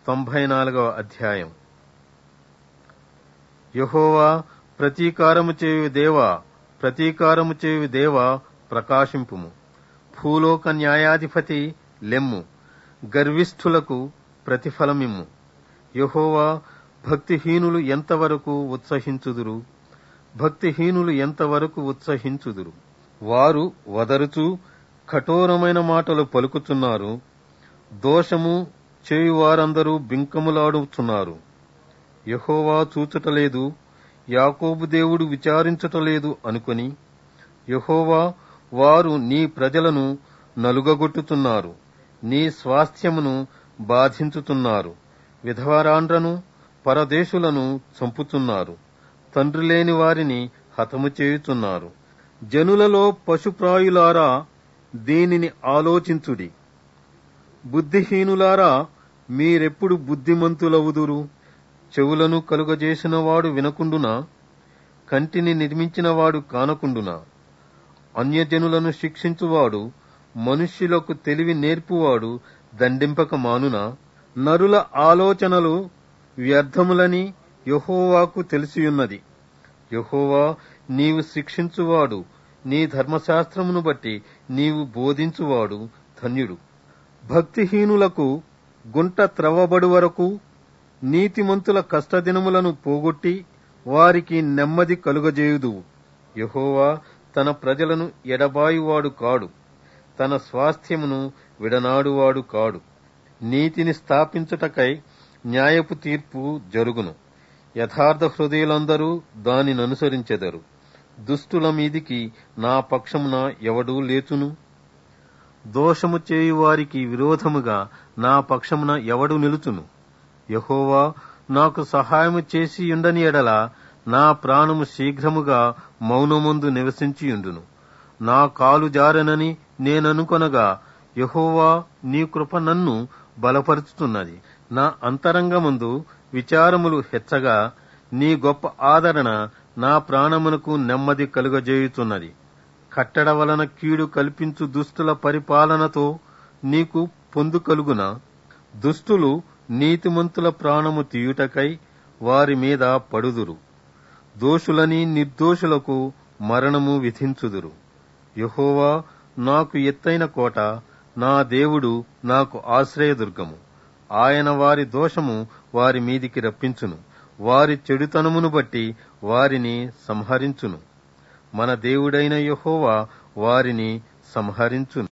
తొంభై నాలుగవ అధ్యాయం యహోవా ప్రతీకారము చేయు దేవా ప్రతీకారము చేయు దేవా ప్రకాశింపుము భూలోక న్యాయాధిపతి లెమ్ము గర్విష్ఠులకు ప్రతిఫలమిమ్ము యహోవా భక్తిహీనులు ఎంతవరకు ఉత్సహించుదురు భక్తిహీనులు ఎంతవరకు ఉత్సహించుదురు వారు వదరుచు కఠోరమైన మాటలు పలుకుతున్నారు దోషము చేయువారందరూ బింకములాడుచున్నారు యహోవా చూచుటలేదు యాకోబు దేవుడు విచారించుటలేదు అనుకొని యహోవా వారు నీ ప్రజలను నలుగగొట్టుతున్నారు నీ స్వాస్థ్యమును బాధించుతున్నారు విధవరాండ్రను పరదేశులను చంపుతున్నారు తండ్రి లేని వారిని హతము చేయుచున్నారు జనులలో పశుప్రాయులారా దీనిని ఆలోచించుడి బుద్ధిహీనులారా మీరెప్పుడు బుద్ధిమంతులవుదురు చెవులను కలుగజేసినవాడు వినకుండునా కంటిని నిర్మించినవాడు కానకుండునా అన్యజనులను శిక్షించువాడు మనుష్యులకు తెలివి నేర్పువాడు దండింపక మానునా నరుల ఆలోచనలు వ్యర్థములని యహోవాకు తెలిసియున్నది యహోవా నీవు శిక్షించువాడు నీ ధర్మశాస్త్రమును బట్టి నీవు బోధించువాడు ధన్యుడు భక్తిహీనులకు గుంట త్రవ్వబడు వరకు నీతిమంతుల కష్టదినములను పోగొట్టి వారికి నెమ్మది కలుగజేయుదువు యహోవా తన ప్రజలను ఎడబాయువాడు కాడు తన స్వాస్థ్యమును విడనాడువాడు కాడు నీతిని స్థాపించుటకై న్యాయపు తీర్పు జరుగును యథార్థ హృదయులందరూ దానిననుసరించెదరు దుష్టుల మీదికి నా పక్షమున ఎవడూ లేచును దోషము చేయువారికి విరోధముగా నా పక్షమున ఎవడు నిలుచును యహోవా నాకు సహాయము చేసి ఉండని ఎడల నా ప్రాణము శీఘ్రముగా మౌనమందు నివసించియుండును నా కాలు జారనని నేననుకొనగా యహోవా నీ కృప నన్ను బలపరుచుతున్నది నా అంతరంగమందు విచారములు హెచ్చగా నీ గొప్ప ఆదరణ నా ప్రాణమునకు నెమ్మది కలుగజేయుతున్నది కట్టడ వలన కీడు కల్పించు దుష్టుల పరిపాలనతో నీకు పొందు కలుగున దుష్టులు నీతిమంతుల ప్రాణము తీయుటకై వారి మీద పడుదురు దోషులని నిర్దోషులకు మరణము విధించుదురు యహోవా నాకు ఎత్తైన కోట నా దేవుడు నాకు ఆశ్రయదుర్గము ఆయన వారి దోషము వారి మీదికి రప్పించును వారి చెడుతనమును బట్టి వారిని సంహరించును మన దేవుడైన యహోవా వారిని సంహరించును